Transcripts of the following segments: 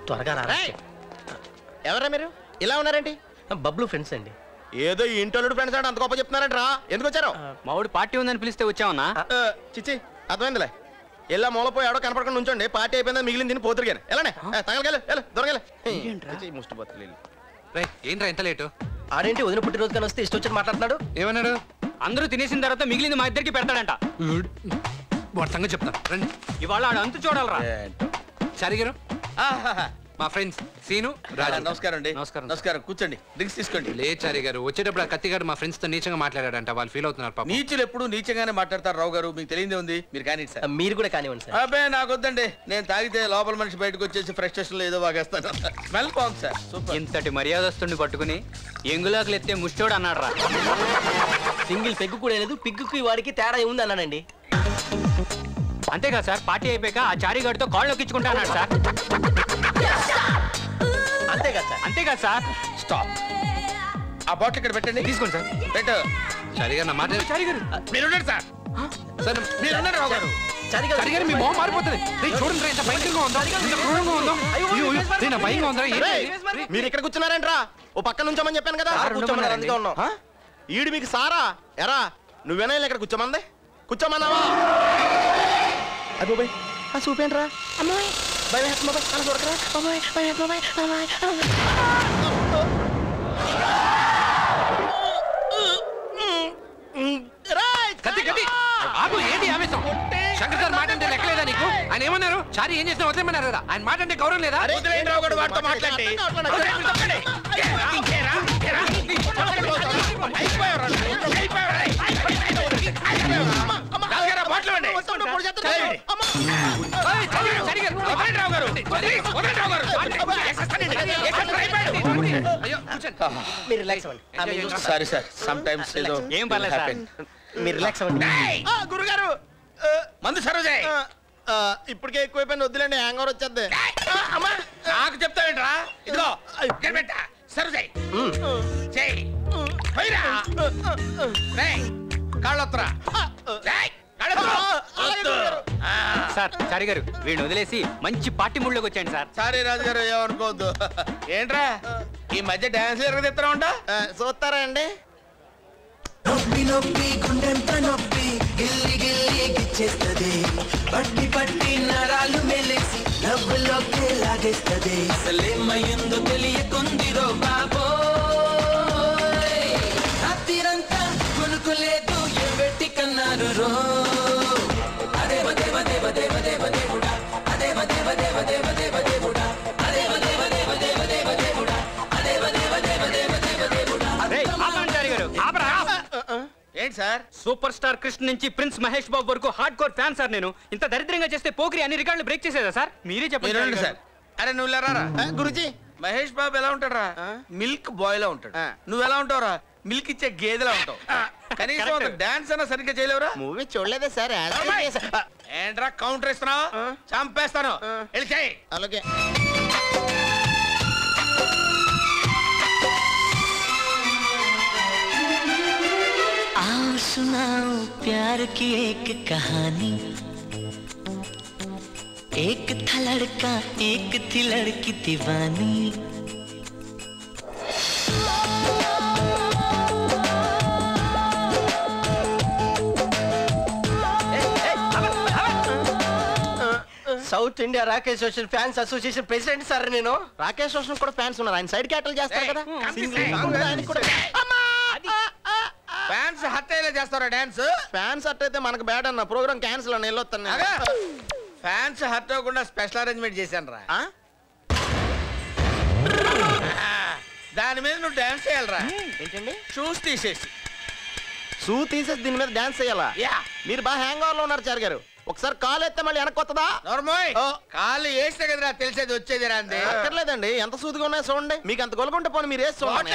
త్వరగా రారా ఎవరా మీరు ఇలా ఉన్నారేంటి బబ్లు ఫ్రెండ్స్ అండి ఏదో ఈ ఇంటోళ్ళుడు ఫ్రెండ్స్ అంటే అంత గొప్ప చెప్తున్నారంట రా ఎందుకు వచ్చారు మావుడు పార్టీ ఉందని పిలిస్తే వచ్చావన్నా ఆ, చిచ్చి అర్థమైందిలే ఇలా మూలపోయి ఎవడో కనపడకుండా ఉంచండి పార్టీ అయిపోయిందని మిగిలింది తిని పోతురుగాను ఎలానే తగలగలు వెళ్ళు దొరగలే ముష్టి పోతులు రే ఏంట్రా ఎంత లేటు ఆడేంటి వదిన పుట్టినరోజు కానీ వస్తే ఇష్టం వచ్చి మాట్లాడుతున్నాడు ఏమన్నాడు అందరూ తినేసిన తర్వాత మిగిలింది మా ఇద్దరికి పెడతాడంట వాడి సంగతి చెప్తా రండి ఇవాళ ఆడు అంతు చూడాలరా చారిగారు మా ఫ్రెండ్స్ సీను రాజు నమస్కారం అండి నమస్కారం. నమస్కారం కూర్చోండి డ్రింక్స్ తీసుకోండి లే చారి గారు వచ్చేటప్పుడు ఆ కత్తి గారు మా ఫ్రెండ్స్ తో నీచంగా మాట్లాడాడంట వాళ్ళు ఫీల్ అవుతున్నారు పాపం నీచులు ఎప్పుడు నీచంగానే మాట్లాడతారు రావు గారు మీకు తెలియదే ఉంది మీరు కానీ సార్ మీరు కూడా కానివ్వండి సార్ అబ్బే నాకు వద్దండి నేను తాగితే లోపల మనిషి బయటకు వచ్చేసి ఫ్రస్ట్రేషన్ లో ఏదో వాగేస్తాను స్మెల్ బాగుంది సార్ సూపర్ ఇంతటి మర్యాదస్తుని పట్టుకుని ఎంగులాకులు ఎత్తే ముష్టోడు అన్నాడు రా సింగిల్ పెగ్గు కూడా లేదు పిగ్గుకి వాడికి తేడా ఉంది అన్నానండి అంతేగా సార్ పార్టీ అయిపోయాక ఆ చారిగాడితో కాళ్ళు నొక్కించుకుంటా అన్నాడు సార్ అంతేగా సార్ అంతేగా సార్ స్టాప్ ఆ బాటిల్ ఇక్కడ పెట్టండి తీసుకోండి సార్ పెట్టు చారి గారు నా మాట చారి గారు మీరు ఉండండి సార్ సార్ మీరు ఉండండి రావు గారు సరిగా చారి గారు మీ మొహం మారిపోతుంది రేయ్, చూడండి రా, ఎంత భయంకరంగా ఉందో ఇంత క్రూరంగా ఉందో అయ్యో, అయ్యో, రేయ్, నా భయంగా ఉందా ఏంటి రేయ్, ఇది? మీరు ఇక్కడ కూర్చున్నారేంట్రా ఓ పక్క నుంచోమని చెప్పాను కదా సార్ కూర్చోమన్నారు, అందుకే ఉన్నాం. ఆ? ఈడు మీకు సారా ఎరా నువ్వేనా ఇక్కడ కూర్చోమంది కూర్చోమన్నావా అది బాబాయ్ ఆ చూపేంట్రా అమ్మాయి భయం వేస్తుంది బాబాయ్ అలా చూడకరా బాబాయ్ భయం వేస్తుంది బాబాయ్ బాబాయ్ రాయ్ కత్తి కత్తి ఆపు ఏంటి ఆవేశం శంకర్ సార్ మాట అంటే లెక్కలేదా నీకు ఆయన ఏమన్నారు చారి ఏం చేసినా వదిలేమన్నారు కదా ఆయన మాట అంటే గౌరవం లేదా వదిలేయండి రావు గారు వాడితో మాట్లాడి ఏయ్, చారి గారు, చారి గారు, వదలండి రావు గారు. వదలండి, వదలండి రావు గారు. అయ్యో, కూర్చోండి. మీరు రిలాక్స్ అవ్వండి ఆ, మేము చూస్తాం. సారీ సార్ సమ్ టైమ్స్ ఏదో ఏం పర్లేదు సార్. మీరు రిలాక్స్ అవ్వండి గురుగారు మందు సర్వ్ చేయి ఇప్పటికే ఎక్కువైపోయింది వద్దులేండి హ్యాంగ్ ఓవర్ వచ్చేద్ది అమ్మా నాకు చెప్తావేంట్రా ఇదిగో ఇక్కడ పెట్టా సర్వ్ చేయి చేయి పోయిరా రేయ్ కాళ్ళొత్తరా రేయ్ కాళ్ళొత్తరా వద్దు. ఆ. సార్ చారి గారు వీడిని వదిలేసి మంచి పార్టీ మూడ్లోకి వచ్చాడు సార్ సారీ రాజు గారు ఏమనుకోవద్దు ఏంట్రా ఈ మధ్య డాన్స్ ఎరగదిస్తా ఉంటా చూస్తారా అండి నొప్పి నొప్పి గుండెంత నొప్పి గిల్లి గిల్లి గిచ్చేస్తది పట్టి పట్టి నరాలు మెలిసి నవ్వులోకి లాగేస్తది అసలేమయ్యిందో తెలియకుందిరో బాబోయ్ రాత్రిరంతా కొనుకు లేదు ఏ పెట్టి కన్నారు రో అదేవ దేవ దేవ దేవ దేవ దేవుడా అదేవ దేవ దేవ దేవ దేవ దేవుడా అదేవ దేవ దేవ దేవ దేవ దేవుడా అదేవ దేవ దేవ దేవ దేవ దేవుడా రేయ్, ఆపండి చారి గారు ఆపరా ఏంటి సార్ సూపర్ స్టార్ కృష్ణ నుంచి ప్రిన్స్ మహేష్ బాబు వరకు హార్డ్ కోర్ ఫ్యాన్ సార్ నేను ఇంత దరిద్రంగా చేస్తే పోకిరి అన్ని రికార్డులు బ్రేక్ చేసేదా సార్ మీరే చెప్పండి మీరు చారి రండి గారు. సార్ అరే నువ్వు లేరారా గురుజీ మహేష్ బాబు ఎలా ఉంటాడురా మిల్క్ బాయ్ లా ఉంటాడు నువ్వు ఎలా ఉంటావురా మిల్క్ ఇచ్చే గేదెలా ఉంటావు కనీసం ఒక Correct. డాన్స్ అన్న సరిగ్గా చేయలేవురా మూవీ చూడలేదే సార్ ఏంట్రా కౌంటర్ ఇస్తున్నావు చంపేస్తాను వెళ్ళి చేయి అలాగే आओ सुनाओ प्यार की एक कहानी एक था लड़का एक थी लड़की दीवानी South India Rakesh Roshan fans association president sir నేను రాకేష్ రోషన్ కూడా ఫ్యాన్స్ ఉన్నారు ఆయన సైడ్ క్యాటల్ చేస్తారు కదా ఫ్యాన్స్ హట్ అయ్యేలా చేస్తారా డాన్స్ ఫ్యాన్స్ హట్ అయితే మనకు బ్యాడ్ అన్న ప్రోగ్రామ్ క్యాన్సిల్ అని వెళ్ళొస్తాను ఫ్యాన్స్ హట్ అవ్వకుండా స్పెషల్ అరేంజ్మెంట్ చేశాను రా దాని మీద నువ్వు డాన్స్ చేయాలరా ఏంటండి షూస్ తీసేసి షూ తీసేసి దీని మీద డాన్స్ చేయాలా యా మీరు బాగా హ్యాంగ్ ఓవర్ లో ఉన్నారు చార్ గారు ఒకసారి కాల్ ఎత్తే మళ్ళీ వెనక్కి వస్తుందా నోర్మోయ్ ఓ. కాళ్ళు వేస్తే కదరా తెలిసేది వచ్చేది రా అంది అక్కర్లేదండి ఎంత సూదిగా ఉన్నాయో చూడండి మీకు అంత గొలకుంటే పోనీ మీరు వేసి చూడండి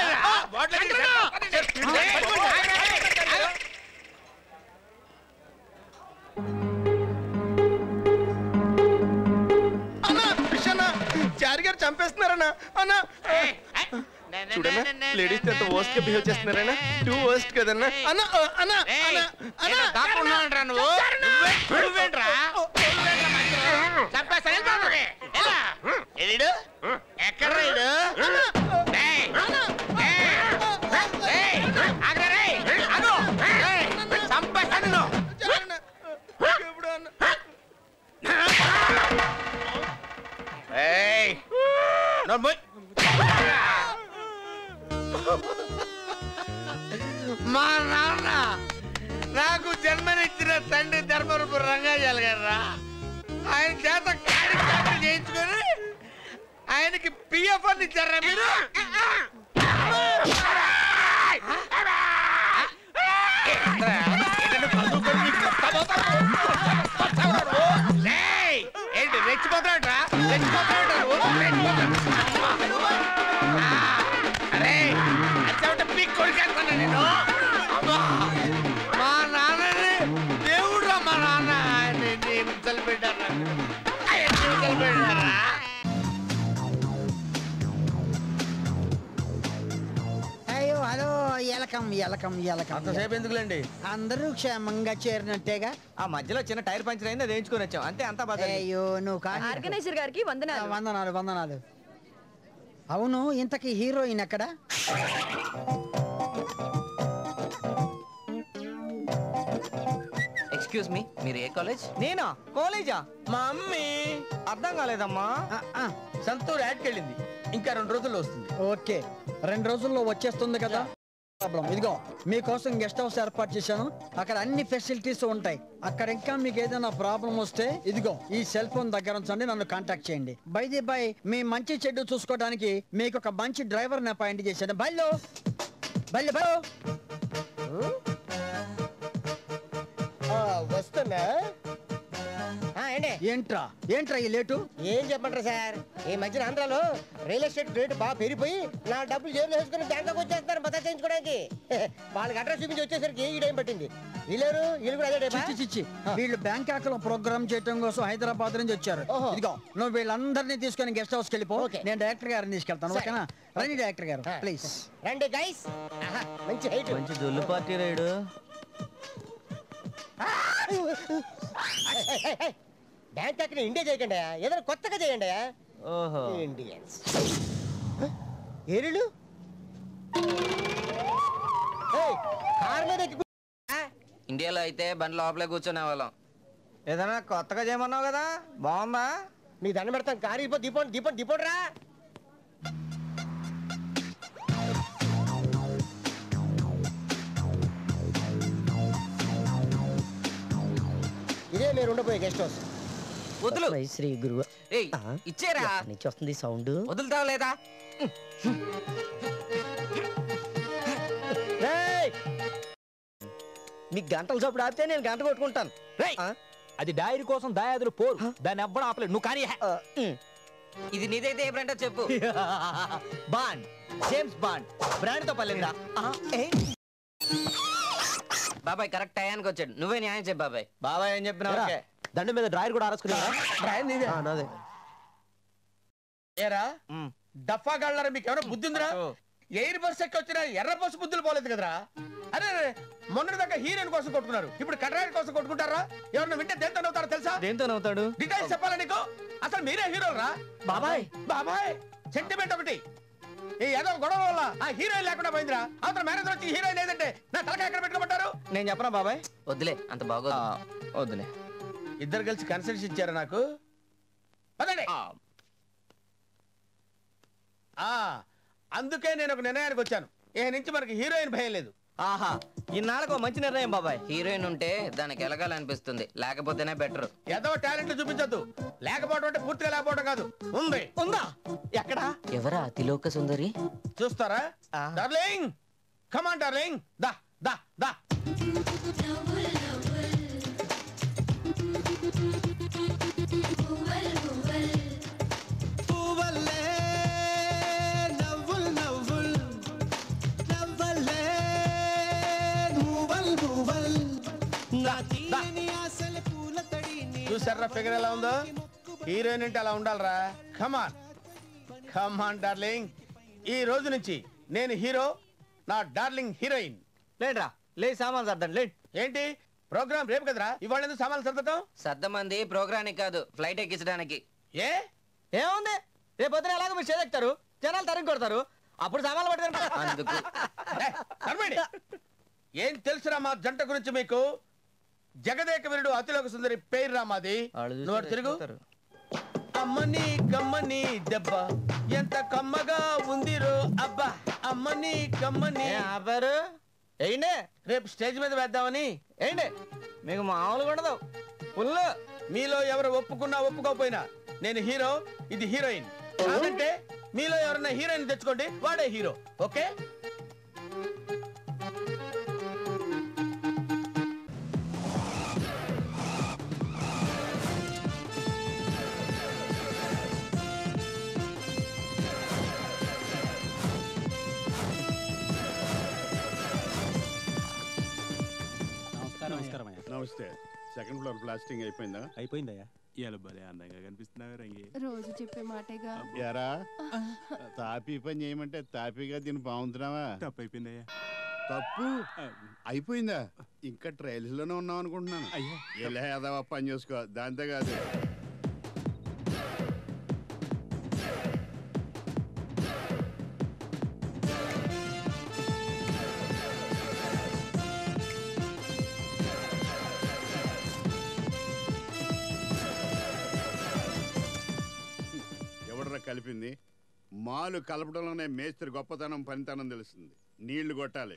అన్నా ఫిష్ అన్నా చారి గారు చంపేస్తున్నారన్నా అన్నా చూడన్నా లేడీస్ ఎంత వర్స్ట్ గా బిహేవ్ చేస్తున్నారన్నా టూ వర్స్ట్ కదన్నా అన్నా అన్నా అన్నా అన్నా దాక్కున్నానంటరా నువ్వు నువ్వే- నువ్వేంట్రా చంపేస్తా వెళ్ళిపో. ఎలా? ఎలీడు? ఎక్కడ రైడు ఏయ్! ఏయ్! ఏయ్! ఆగ్రా రేయ్! ఆగు! ఏయ్! చంపేస్తాను నిన్ను. ఏయ్! నోరు మూయ్. మా నాన్న నాకు జన్మనిచ్చిన తండ్రి ధర్మరూపు రంగాజాలు గారా ఆయన చేత కాడి చాకరీ చేయించుకొని ఆయనకి పిఎఫ్ అని ఇచ్చారా మీరు ఏయ్! ఏంటి రెచ్చిపోతాడరా రెచ్చిపోతాడు అరే అచ్చా పీక్ కొడికేస్తాను నేను అమ్మా! మా నాన్నని దేవుడు మా నాన్న ఆయన హింసలు పెట్టారా ఆయన హింసలు పెట్టారా అయ్యో హలో ఎలకం ఎలకం ఎలకం అంతసేపు ఎందుకులేండి అందరూ క్షేమంగా చేరినట్టేగా ఆ మధ్యలో చిన్న టైర్ పంచర్ అయింది అది వేయించుకొని వచ్చాం అంతే అంతా బాధ అయ్యో నువ్వు కానీ ఆర్గనైజర్ గారికి ఆ, వందనాలు వందనాలు వందనాలు అవును ఇంతకీ హీరోయిన్ ఎక్కడ ఎక్స్క్యూజ్ మీ మీరు ఏ కాలేజ్ నేనా కాలేజా మా అమ్మి అర్థం కాలేదమ్మా ఆ, ఆ, సంతూర్ యాడ్కి వెళ్ళింది ఇంకా రెండు రోజుల్లో వస్తుంది ఓకే రెండు రోజుల్లో వచ్చేస్తుంది కదా ప్రాబ్లం ఇదిగో మీకోసం గెస్ట్ హౌస్ ఏర్పాటు చేశాను అక్కడ అన్ని ఫెసిలిటీస్ ఉంటాయి అక్కడ ఇంకా మీకు ఏదైనా ప్రాబ్లం వస్తే ఇదిగో ఈ సెల్ ఫోన్ దగ్గర ఉంచండి నన్ను కాంటాక్ట్ చేయండి బై ది బై మీ మంచి చెడ్డు చూసుకోవడానికి మీకు ఒక మంచి డ్రైవర్ని అపాయింట్ చేశాను బయలు బయలు బయలు వస్తున్నా ఆ, ఏంటి ఏంట్రా ఏంట్రా ఈ లేటు ఏం చెప్పంటారు సార్ ఈ మధ్యన ఆంధ్రాలో రియల్ ఎస్టేట్ రేటు బాగా పెరిగిపోయి నా డబ్బులు జేబులో వేసుకుని బ్యాంకాక్ వచ్చేస్తున్నారు మద్దతు చేయించుకోవడానికి వాళ్ళకి అడ్రస్ చూపించి వచ్చేసరికి ఈ టైం పట్టింది వీళ్ళెవరు వీళ్ళు కూడా అదే టైపా? చిచ్చి చిచ్చి వీళ్ళు బ్యాంకాక్ లో ప్రోగ్రామ్ చేయడం కోసం హైదరాబాద్ నుంచి వచ్చారు ఓహో. ఇదిగో నువ్వు వీళ్ళందరినీ తీసుకొని గెస్ట్ హౌస్ కి వెళ్ళిపో ఓకే. నేను డైరెక్టర్ గారిని తీసుకెళ్తాను సరే. ఓకేనా రండి డైరెక్టర్ గారు ఆ. ప్లీజ్ రండి గైస్ మంచి హైట్ మంచి దొల్లు పార్టీ రైడు బ్యాంకాక్ ని ఇండియా చేయకండి ఏదైనా కొత్తగా చేయండి ఓహో ఇండియన్స్ ఏరిలు కార్ మీద ఎక్కి ఇండియాలో అయితే బండి లోపలే కూర్చునే వాళ్ళం ఏదైనా కొత్తగా చేయమన్నావు కదా బాగుందా మీకు దండం పెడతాం కారు ఇపో దీపం దీపం దీపం రా ఇదే మీరు ఉండబోయే గెస్ట్ హౌస్ వదులు శ్రీ గురువు ఏయ్ ఇచ్చేరా నుంచి వస్తుంది సౌండ్ వదులుతావు లేదా మీకు గంటల చప్పుడు ఆపితే నేను గంట కొట్టుకుంటాను అది డైరీ కోసం దాయాదులు పోరు దాన్ని ఎవ్వడం ఆపలేదు నువ్వు కానీ ఇది నీదైతే ఏ బ్రాండో చెప్పు బాండ్ జేమ్స్ బాండ్ బ్రాండ్ తో పర్లేదురా బాబాయ్ కరెక్ట్ టయానికి వచ్చాడు నువ్వే న్యాయం చెప్పు బాబాయ్ బాబాయ్ ఏం చెప్పినా ఓకే దండం మీద డ్రాయర్ కూడా ఆరేసుకున్నా నాదే ఏరా డఫా గళ్ళరా మీకు ఎవరో బుద్ధి ఉందిరా ఎయిర్ బస్ ఎక్కి వచ్చిన ఎర్ర బస్సు బుద్ధులు పోలేదు కదరా అరే అరే, మొన్నటి దాకా హీరోయిన్ కోసం కొట్టుకున్నారు ఇప్పుడు కట్రాయిడ్ కోసం కొట్టుకుంటారా ఎవరన్నా వింటే దేంతో నవ్వుతారో తెలుసా దేంతో నవ్వుతాడు డీటెయిల్స్ చెప్పాలా నీకు అసలు మీరే హీరోలు రా బాబాయ్ బాబాయ్ సెంటిమెంట్ ఒకటి ఈ ఏదో గొడవ వల్ల ఆ హీరోయిన్ లేకుండా పోయిందిరా అవతల మేనేజర్ వచ్చి హీరోయిన్ లేదంటే నా తలకాయ ఎక్కడ పెట్టుకోమంటారు నేను చెప్పనా బాబాయ్ వద్దులే అంత బాగోదు వద్దులే ఇద్దరు కలిసి కన్సల్ట్ ఇచ్చారా నాకు పదండి ఆ అందుకే నేను ఒక నిర్ణయానికి వచ్చాను ఏ నుంచి మనకి హీరోయిన్ భయం లేదు ఆహా ఇన్నాళ్ళకు మంచి నిర్ణయం బాబాయ్ హీరోయిన్ ఉంటే దానికి ఎలగాలనిపిస్తుంది లేకపోతేనే బెటర్ ఏదో టాలెంట్ చూపించొద్దు లేకపోవడం అంటే పూర్తిగా లేకపోవడం కాదు ఉంది ఉందా ఎక్కడా ఎవరా అతిలోక సుందరి చూస్తారా ఆ. డార్లింగ్ కమాన్ డార్లింగ్ దా దా దా చూసారా ఫిగర్ ఎలా ఉందో హీరోయిన్ అంటే అలా ఉండాలరా కమాన్ కమాన్ డార్లింగ్ ఈ రోజు నుంచి నేను హీరో నా డార్లింగ్ హీరోయిన్ లేట్రా లే సామాన్ సర్దండి లేట్ ఏంటి ప్రోగ్రామ్ రేపు కదరా ఇవాళ ఎందుకు సామాన్లు సర్దటం సర్దమంది ప్రోగ్రానికి కాదు ఫ్లైట్ ఎక్కించడానికి ఏ ఏముంది రేపు పొద్దున ఎలాగో మీరు చేదెక్తారు జనాలు తరిగి కొడతారు అప్పుడు సామాన్లు పట్టుకొని అందుకు ఏయ్, నడవండి. ఏం తెలుసురా మా జంట గురించి మీకు జగదేక వీరుడు అతిలోక సుందరి పేరు రా మాది వాళ్ళు చూసి నువ్వు అటు తిరుగు రెచ్చిపోతారు. అమ్మని కమ్మని దెబ్బ ఎంత కమ్మగా ఉందిరో అబ్బా అమ్మని కమ్మని ఏ ఆపారు వేయండి రేపు స్టేజ్ మీద వేద్దామని వేయండి మీకు మామూలుగా ఉండదు ఫుల్ మీలో ఎవరు ఒప్పుకున్నా ఒప్పుకోకపోయినా నేను హీరో ఇది హీరోయిన్ కాదంటే మీలో ఎవరైనా హీరోయిన్ తెచ్చుకోండి వాడే హీరో ఓకే నమస్తే సెకండ్ ఫ్లోర్ ప్లాస్టింగ్ అయిపోయిందా అయిపోయిందయ్యా ఇవాళ భలే అందంగా కనిపిస్తున్నావు రంగి రోజు చెప్పే మాటేగా ఎరా తాపీ పని చేయమంటే తాపీగా దీన్ని బాగుంటున్నావా తప్పు అయిపోయిందయ్యా తప్పు అయిపోయిందా ఇంకా ట్రయల్స్ లోనే ఉన్నాం అనుకుంటున్నాను ఎలా ఏదావా పని చేసుకో దాంతో కాదు ఎవడరా కలిపింది మాలు కలపడంలోనే మేస్త్రి గొప్పతనం పనితనం తెలుస్తుంది నీళ్లు కొట్టాలి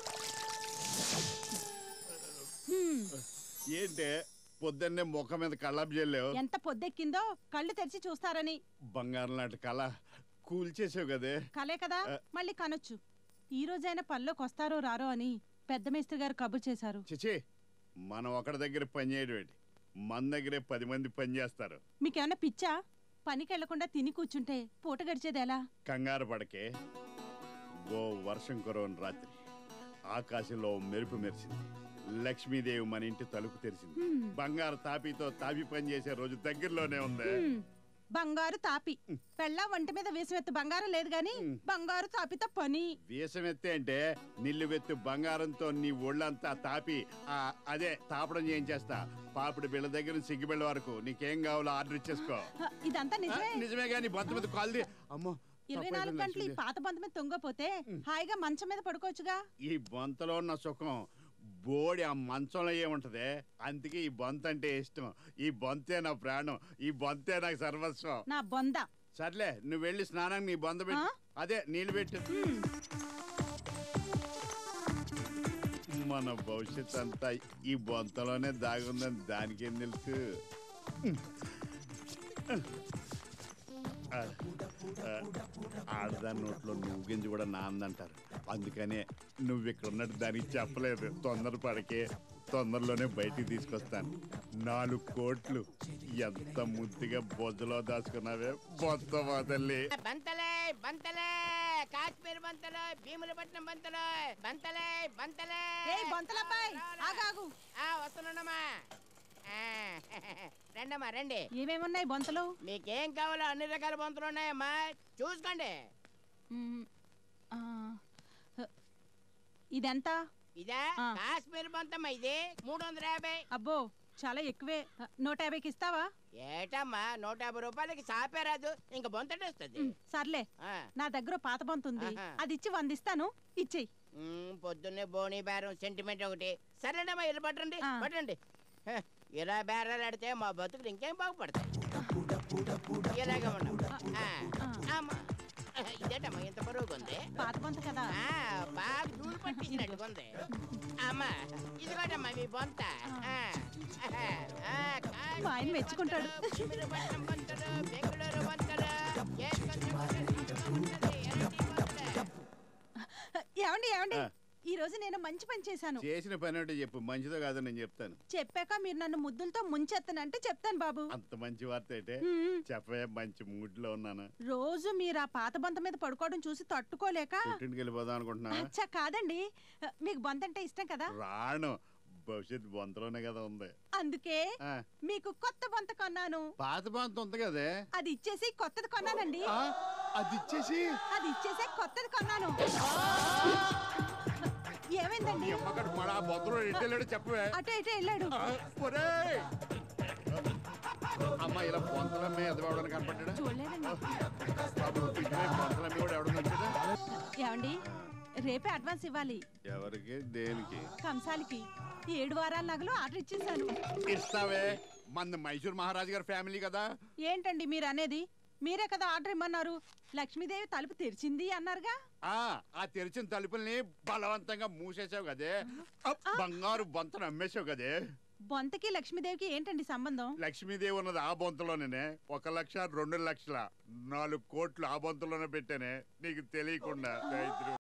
ఏంటే పొద్దున్నే ముఖం మీద కళ్ళాపు చేయలేవు ఎంత పొద్దెక్కిందో కళ్ళు తెరిచి చూస్తారని బంగారం లాంటి కళ కూల్చేసావు కదే కలే కదా ఆ. మళ్ళీ కనొచ్చు ఈ రోజైనా పనిలోకి వస్తారో రారో అని పెద్ద మేస్త్రి గారు కబుర్ చేశారు చిచి మనం ఒకరి దగ్గర పని చేయడం ఏంటి మన దగ్గరే పది మంది పని చేస్తారు మీకేమన్నా పిచ్చా పనికి వెళ్లకుండా తిని కూర్చుంటే పూట గడిచేది ఎలా కంగారు పడకే ఓ వర్షం కురవని రాత్రి ఆకాశంలో ఓ మెరుపు మెరిసింది లక్ష్మీదేవి మన ఇంటి తలుపు తెరిచింది హ్మ్. బంగారు తాపీతో తాపి పని చేసే రోజు దగ్గరలోనే ఉంది హ్మ్. బంగారు తాపి పెళ్ళ వంట మీద వేసిమెత్తు బంగారం లేదు గాని బంగారు తాపితో పని వీసమెత్తే అంటే నిల్లువెత్తు బంగారంతో నీ ఒళ్ళంతా తాపి ఆ, అదే తాపడం చేయించేస్తా పాపిడి బిళ్ళ దగ్గర నుంచి సిగ్గిబిళ్ళ వరకు నీకేం కావాలో ఆర్డర్ ఇచ్చేసుకో హ, ఇదంతా నిజమే ఆ, నిజమే కానీ బొంత మీద కాల్ది అమ్మో ఇరవై తప్పైపోయింది నాలుగు గంటలు ఈ లక్ష్మీదేవి. పాత బంధ మీద తొంగపోతే హాయిగా మంచం మీద పడుకోవచ్చుగా ఈ బొంతలో ఉన్న సుఖం బోడి ఆ మంచంలో ఏముంటది అందుకే ఈ బొంత అంటే ఇష్టం ఈ బొంతే నా ప్రాణం ఈ బొంతే నాకు సర్వస్వం నా బొంద సర్లే నువ్వు వెళ్ళి స్నానానికి నీ బొంద పెట్టు అదే నీళ్ళు పెట్టు మన భవిష్యత్ అంతా ఈ బొంతలోనే దాగుందని దానికేం తెలుసు ఆ, ఆ, ఆడదాని నోట్లో నువ్వు గింజ కూడా నాందంటారు అందుకనే నువ్వు ఇక్కడ ఉన్నట్టు దానికి చెప్పలేదు తొందరపడకే తొందరలోనే బయటికి తీసుకొస్తాను నాలుగు కోట్లు ఎంత ముద్దుగా బొజ్జలో దాచుకున్నావే బొత్త వదల్లి బంతలే బంతలే కాశ్మీర్ బంతలు భీములపట్నం బంతలు బంతలే బంతలే ఏయ్ బొంతలబ్బాయ్ ఆగాగు ఆ వస్తున్నానమ్మా ఆ, రండమ్మా రండి ఏమేమున్నాయి బొంతలు మీకేం కావాలో అన్ని రకాల బంతులు ఉన్నాయమ్మా చూసుకోండి మ్మ్. ఆ, ఇదెంత ఇదా కాశ్మీర్ బంతమ్మా ఇది మూడు వందల యాభై అబ్బో చాలా ఎక్కువే నూట యాభైకి ఇస్తావా ఏటమ్మా నూట యాభై రూపాయలకి సాపేరాదు ఇంక బొంతటేస్తుంది మ్, సర్లే నా దగ్గర పాత బొంత ఉంది ఆహా. అది ఇచ్చి వంద ఇస్తాను ఇచ్చేయి మ్, పొద్దున్నే బోని బేరం సెంటిమెంట్ ఒకటి సరేనమ్మా ఇలా పట్టండి పట్టండి హ, ఇలా బేరాలు ఆడితే మా బతుకులు ఇంకేం బాగుపడతాయి ఇలాగే ఉన్నాం ఆ, అమ్మా. ఇదేటమ్మా ఇంత బరువుగా ఉంది పాత బొంత కదా ఆ, బాగా ధూళి పట్టించినట్టుగా ఉంది అమ్మా ఇదిగోటమ్మా మీ బొంత ఆ, ఆహా, ఆ, కాశ్మీర్ మా ఆయన మెచ్చుకుంటాడు భీములపట్నం బంతలు బెంగళూరు బంతలు ఏ కొంచెం ఉంటది, ఎలాంటి బంతలే? ఏమండి ఏమండి ఆ. ఈ రోజు నేను మంచి పని చేశాను చేసిన పని అంటే చెప్పు మంచిదో కాదో నేను చెప్తాను చెప్పాక మీరు నన్ను ముద్దులతో ముంచెత్తనంటే చెప్తాను బాబు అంత మంచి వార్త అయితే మ్మ్. చెప్పే మంచి మూడ్ లో ఉన్నాను రోజు మీరు ఆ పాత బొంత మీద పడుకోవడం చూసి తట్టుకోలేక పుట్టింటికి వెళ్ళిపోదాం అనుకుంటున్నా అచ్చా కాదండి మీకు బొంత అంటే ఇష్టం కదా రాను భవిష్యత్ బొంతలోనే కదా ఉంది అందుకే ఆ, మీకు కొత్త బొంత కొన్నాను పాత బొంత ఉంది కదే అది ఇచ్చేసి కొత్తది కొన్నానండి అది ఇచ్చేసి అది ఇచ్చేసి కొత్తది కొన్నాను ఏమైందండి ఎమ్మకడు మడా బొంతలో ఎట్టెళ్ళాడు చెప్పవే అటే ఇటే వెళ్ళాడు ఒరేయ్! అమ్మ ఇలా పొంతలమ్మే ఎదవడం కనపడ్డా చూడలేదండి బాబు ఇటువైపు పొంతలమ్మే కూడా ఎవడన్నా వచ్చాడా ఏమండి రేపే అడ్వాన్స్ ఇవ్వాలి ఎవరికి దేనికి కంసాలికి ఏడు వారాల నగలు ఆర్డర్ ఇచ్చేసాను ఇస్తావే మన మైసూర్ మహారాజు గారి ఫ్యామిలీ కదా ఏంటండి మీరు అనేది మీరే కదా ఆర్డర్ ఇమ్మన్నారు లక్ష్మీదేవి తలుపు తెరిచింది అన్నారుగా ఆ ఆ తెరిచిన తలుపుల్ని బలవంతంగా మూసేసావు కదే అప్, బంగారు బొంతను అమ్మేసావు కదే బొంతకి లక్ష్మీదేవికి ఏంటండి సంబంధం లక్ష్మీదేవి ఉన్నది ఆ బొంతలోనే ఒక లక్ష రెండు లక్షల నాలుగు కోట్లు ఆ బొంతలోనే పెట్టానే నీకు తెలియకుండా దరిద్రుడు.